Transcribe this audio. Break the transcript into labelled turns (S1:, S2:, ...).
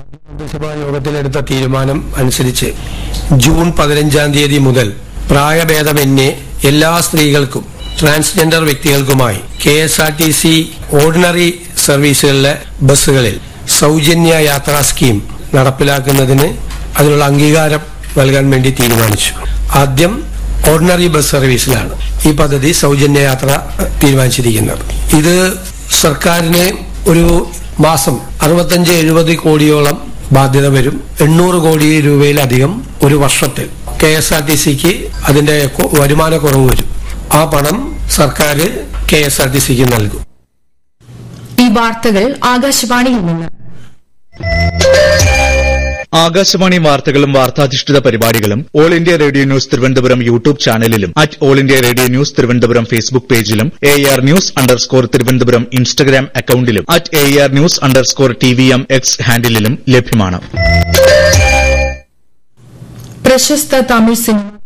S1: മന്ത്രിസഭാ യോഗത്തിലെടുത്ത തീരുമാനം അനുസരിച്ച് ജൂൺ പതിനഞ്ചാം തീയതി മുതൽ പ്രായഭേദമന്യേ എല്ലാ സ്ത്രീകൾക്കും ട്രാൻസ്ജെൻഡർ വ്യക്തികൾക്കുമായി K S R T C ordinary സർവീസുകളിലെ ബസ്സുകളിൽ സൗജന്യ യാത്രാ സ്കീം നടപ്പിലാക്കുന്നതിന് അതിനുള്ള അംഗീകാരം നൽകാൻ വേണ്ടി തീരുമാനിച്ചു ആദ്യം ഓർഡിനറി ബസ് സർവീസിലാണ് ഈ പദ്ധതി സൗജന്യ യാത്ര തീരുമാനിച്ചിരിക്കുന്നത് ഇത് സർക്കാരിന് ഒരു മാസം അറുപത്തഞ്ച് എഴുപത് കോടിയോളം ബാധ്യത വരും എണ്ണൂറ് കോടി രൂപയിലധികം ഒരു വർഷത്തിൽ കെ എസ് ആർ ടി സിക്ക് അതിന്റെ കൊ- വരുമാനക്കുറവ് വരും ആ പണം സർക്കാർ കെ എസ് ആർ ടി സിക്ക് നൽകും
S2: ഈ വാർത്തകൾ ആകാശവാണിയിൽ നിന്ന്
S3: ആകാശവാണി വാർത്തകളും വാർത്താധിഷ്ഠിത പരിപാടികളും All India Radio News Thiruvananthapuram YouTube ചാനലിലും at All India Radio News Thiruvananthapuram Facebook പേജിലും A R news underscore Thiruvananthapuram Instagram അക്കൌണ്ടിലും at A R news underscore T V M X ഹാൻഡിലും ലഭ്യമാണ്
S2: പ്രശസ്ത തമിഴ് സിനിമ